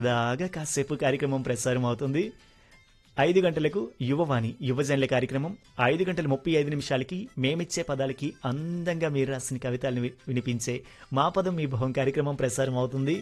దాగా కాసేపు కార్యక్రమం ప్రసారం అవుతుంది ఐదు గంటలకు యువవాణి యువజనుల కార్యక్రమం ఐదు గంటల ముప్పై ఐదు నిమిషాలకి మేమిచ్చే పదాలకి అందంగా మీరు రాసిన కవితలను వి- వినిపించే మా పదం మీ భవం కార్యక్రమం ప్రసారం అవుతుంది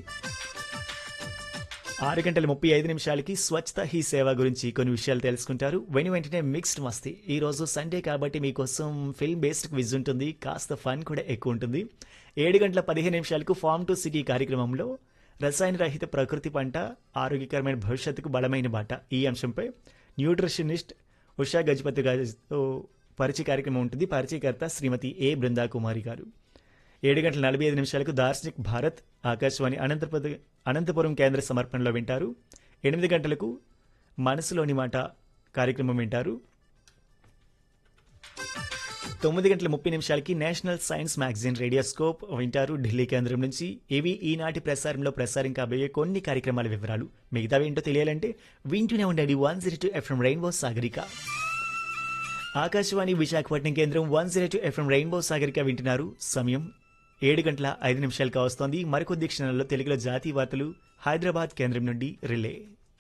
ఆరు గంటల ముప్పై ఐదు నిమిషాలకి స్వచ్ఛత హీ సేవ గురించి కొన్ని విషయాలు తెలుసుకుంటారు వెను వెంటనే మిక్స్డ్ మస్తీ ఈ రోజు సండే కాబట్టి మీకోసం ఫిల్మ్ బేస్డ్ క్విజ్ ఉంటుంది కాస్త ఫన్ కూడా ఎక్కువ ఉంటుంది ఏడు గంటల పదిహేను నిమిషాలకు ఫార్మ్ టు సిటీ కార్యక్రమంలో రసాయన రహిత ప్రకృతి పంట ఆరోగ్యకరమైన భవిష్యత్తుకు బలమైన బాట ఈ అంశంపై న్యూట్రిషనిస్ట్ ఉషా గజపతి గారితో పరిచయ కార్యక్రమం ఉంటుంది పరిచయకర్త శ్రీమతి ఏ బృందా కుమారి గారు ఏడు గంటల నలభై ఐదు నిమిషాలకు దార్శనిక్ భారత్ ఆకాశవాణి అనంతపురం అనంతపురం కేంద్ర సమర్పణలో వింటారు ఎనిమిది గంటలకు మనసులోని మాట కార్యక్రమం వింటారు తొమ్మిది గంటల ముప్పై నిమిషాలకి నేషనల్ సైన్స్ మ్యాగజైన్ రేడియోస్కోప్ వింటారు ఢిల్లీ కేంద్రం నుంచి ఇవి ఈనాటి ప్రసారంలో ప్రసారం కాబోయే కొన్ని కార్యక్రమాల వివరాలు మిగతావి ఏంటో తెలియాలంటే వింటూనే ఉండండి one zero two FM rainbow Sagarika Akashvani Visakhapatnam కేంద్రం one zero two FM rainbow Sagarika వింటున్నారు సమయం ఏడు గంటల ఐదు నిమిషాలుగా వస్తోంది మరికొద్ది క్షణాల్లో తెలుగులో జాతీయ వార్తలు హైదరాబాద్ కేంద్రం నుండి రిలే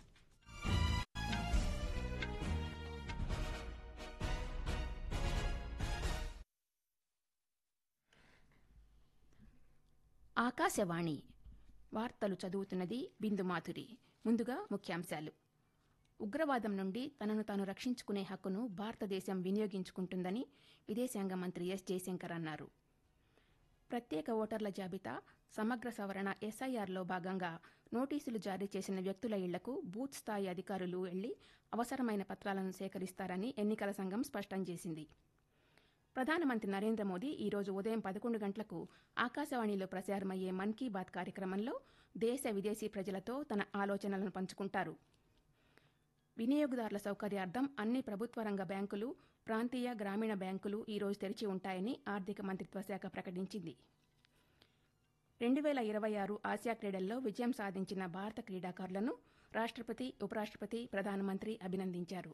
ఆకాశవాణి వార్తలు చదువుతున్నది బిందు మాధురి ముందుగా ముఖ్యాంశాలు ఉగ్రవాదం నుండి తనను తాను రక్షించుకునే హక్కును భారతదేశం వినియోగించుకుంటుందని విదేశాంగ మంత్రి ఎస్ జయశంకర్ అన్నారు ప్రత్యేక ఓటర్ల జాబితా సమగ్ర సవరణ ఎస్ఐఆర్లో భాగంగా నోటీసులు జారీ చేసిన వ్యక్తుల ఇళ్లకు బూత్ స్థాయి అధికారులు వెళ్లి అవసరమైన పత్రాలను సేకరిస్తారని ఎన్నికల సంఘం స్పష్టం చేసింది ప్రధానమంత్రి నరేంద్ర మోదీ ఈ రోజు ఉదయం పదకొండు గంటలకు ఆకాశవాణిలో ప్రసారమయ్యే మన్ కీ బాత్ కార్యక్రమంలో దేశ విదేశీ ప్రజలతో తన ఆలోచనలను పంచుకుంటారు వినియోగదారుల సౌకర్యార్థం అన్ని ప్రభుత్వ రంగ బ్యాంకులు ప్రాంతీయ గ్రామీణ బ్యాంకులు ఈ రోజు తెరిచి ఉంటాయని ఆర్థిక మంత్రిత్వ శాఖ ప్రకటించింది రెండు వేల ఇరవై ఆరు ఆసియా క్రీడల్లో విజయం సాధించిన భారత క్రీడాకారులను రాష్ట్రపతి ఉపరాష్ట్రపతి ప్రధానమంత్రి అభినందించారు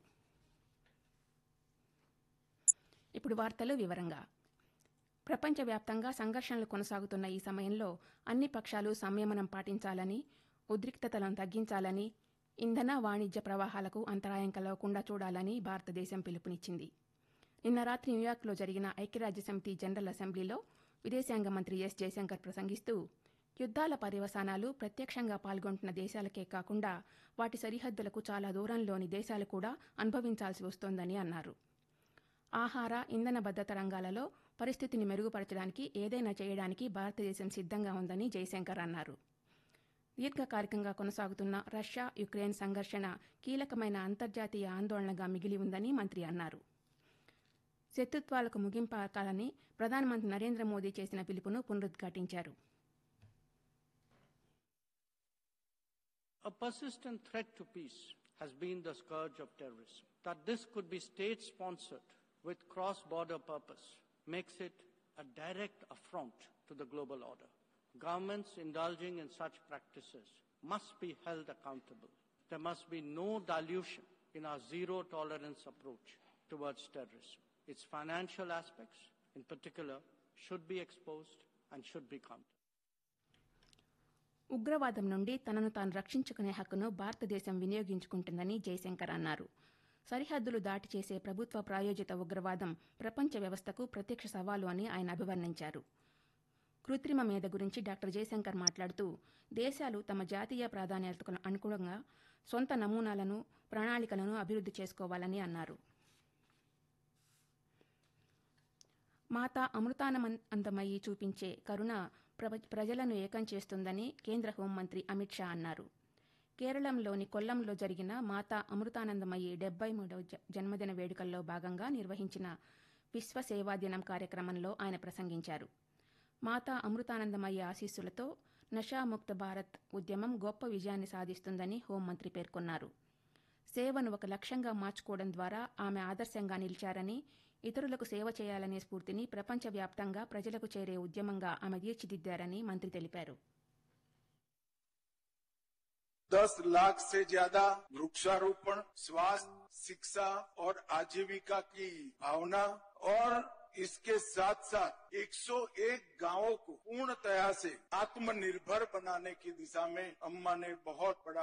ఇప్పుడు వార్తలు వివరంగా ప్రపంచవ్యాప్తంగా సంఘర్షణలు కొనసాగుతున్న ఈ సమయంలో అన్ని పక్షాలు సంయమనం పాటించాలని ఉద్రిక్తతలను తగ్గించాలని ఇంధన వాణిజ్య ప్రవాహాలకు అంతరాయం కలగకుండా చూడాలని భారతదేశం పిలుపునిచ్చింది నిన్న రాత్రి న్యూయార్క్లో జరిగిన ఐక్యరాజ్యసమితి జనరల్ అసెంబ్లీలో విదేశాంగ మంత్రి ఎస్ జయశంకర్ ప్రసంగిస్తూ యుద్ధాల పర్యవసానాలు ప్రత్యక్షంగా పాల్గొంటున్న దేశాలకే కాకుండా వాటి సరిహద్దులకు చాలా దూరంలోని దేశాలు కూడా అనుభవించాల్సి వస్తోందని అన్నారు ఆహార ఇంధన భద్రత రంగాలలో పరిస్థితిని మెరుగుపరచడానికి ఏదైనా చేయడానికి భారతదేశం సిద్ధంగా ఉందని జయశంకర్ అన్నారు దీర్ఘకాలికంగా కొనసాగుతున్న రష్యా యుక్రెయిన్ సంఘర్షణ కీలకమైన అంతర్జాతీయ ఆందోళనగా మిగిలి ఉందని మంత్రి అన్నారు శత్రుత్వాలకు ముగింపాకాలని ప్రధానమంత్రి నరేంద్ర మోదీ చేసిన పిలుపును పునరుద్ఘాటించారు A persistent threat to peace has been the scourge of terrorism. That this could be state sponsored with cross border purpose makes it a direct affront to the global order. Governments indulging in such practices must be held accountable. There must be no dilution in our zero tolerance approach towards terrorism. Its financial aspects, in particular, should be exposed and should be countered. ఉగ్రవాదం నుండి తనను తాను రక్షించుకునే హక్కును భారతదేశం వినియోగించుకుంటుందని జయశంకర్ అన్నారు సరిహద్దులు దాటి చేసే ప్రభుత్వ ప్రాయోజిత ఉగ్రవాదం ప్రపంచ వ్యవస్థకు ప్రత్యక్ష సవాలు అని ఆయన అభివర్ణించారు కృత్రిమ మేధ గురించి డాక్టర్ జయశంకర్ మాట్లాడుతూ దేశాలు తమ జాతీయ ప్రాధాన్యతకు అనుగుణంగా సొంత నమూనాలను ప్రణాళికలను అభివృద్ధి చేసుకోవాలని అన్నారు మాతా అమృతానందమయ్యి చూపించే కరుణ ప్ర- ప్రజలను ఏకం చేస్తుందని కేంద్ర హోంమంత్రి అమిత్ షా అన్నారు కేరళంలోని కొల్లంలో జరిగిన మాతా అమృతానందమయ్యి డెబ్బై మూడవ జ- జన్మదిన వేడుకల్లో భాగంగా నిర్వహించిన విశ్వ సేవా దినం కార్యక్రమంలో ఆయన ప్రసంగించారు మాతా అమృతానందమయ్యి ఆశీస్సులతో నషాముక్త భారత్ ఉద్యమం గొప్ప విజయాన్ని సాధిస్తుందని హోంమంత్రి పేర్కొన్నారు సేవను ఒక లక్ష్యంగా మార్చుకోవడం ద్వారా ఆమె ఆదర్శంగా నిలిచారని ఇతరులకు సేవ చేయాలనే స్ఫూర్తిని ప్రపంచవ్యాప్తంగా ప్రజలకు చేరే ఉద్యమంగా ఆమె తీర్చిదిద్దారని మంత్రి తెలిపారు दस लाख से ज्यादा वृक्षारोपण स्वास्थ्य शिक्षा और आजीविका की भावना और इसके साथ साथ 101 गांवों को पूर्णतया से आत्मनिर्भर बनाने की दिशा में अम्मा ने बहुत बड़ा